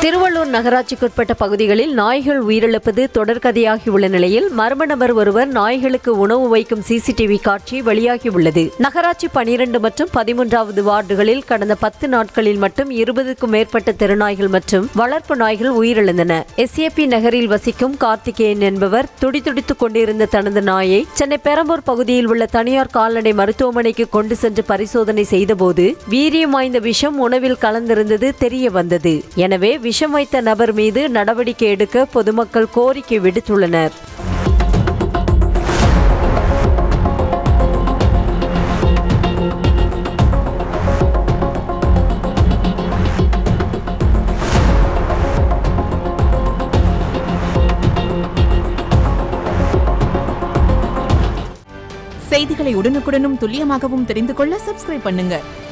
திருவள்ளூர் நகராட்சிக்குட்பட்ட பகுதிகளில் நாய்கள் உயிரிழப்பது தொடர்கதையாகியுள்ள நிலையில் மர்ம நபர் ஒருவர் நாய்களுக்கு உணவு வைக்கும் சிசிடிவி காட்சி வெளியாகியுள்ளது நகராட்சி பனிரெண்டு மற்றும் பதிமூன்றாவது வார்டுகளில் கடந்த பத்து நாட்களில் மட்டும் இருபதுக்கும் மேற்பட்ட தெருநாய்கள் மற்றும் வளர்ப்பு நாய்கள் உயிரிழந்தன எஸ்ஏபி நகரில் வசிக்கும் கார்த்திகேயன் என்பவர் துடிதுடித்துக் கொண்டிருந்த தனது நாயை சென்னை பெரம்பூர் பகுதியில் உள்ள தனியார் கால்நடை மருத்துவமனைக்கு கொண்டு சென்று பரிசோதனை செய்தபோது வீரியம் வாய்ந்த விஷம் உணவில் கலந்திருந்தது தெரிய வந்தது எனவே விஷம் வைத்த நபர் மீது நடவடிக்கை எடுக்க பொதுமக்கள் கோரிக்கை விடுத்துள்ளனர் செய்திகளை உடனுக்குடனும் துல்லியமாகவும் தெரிந்து கொள்ள சப்ஸ்கிரைப் பண்ணுங்க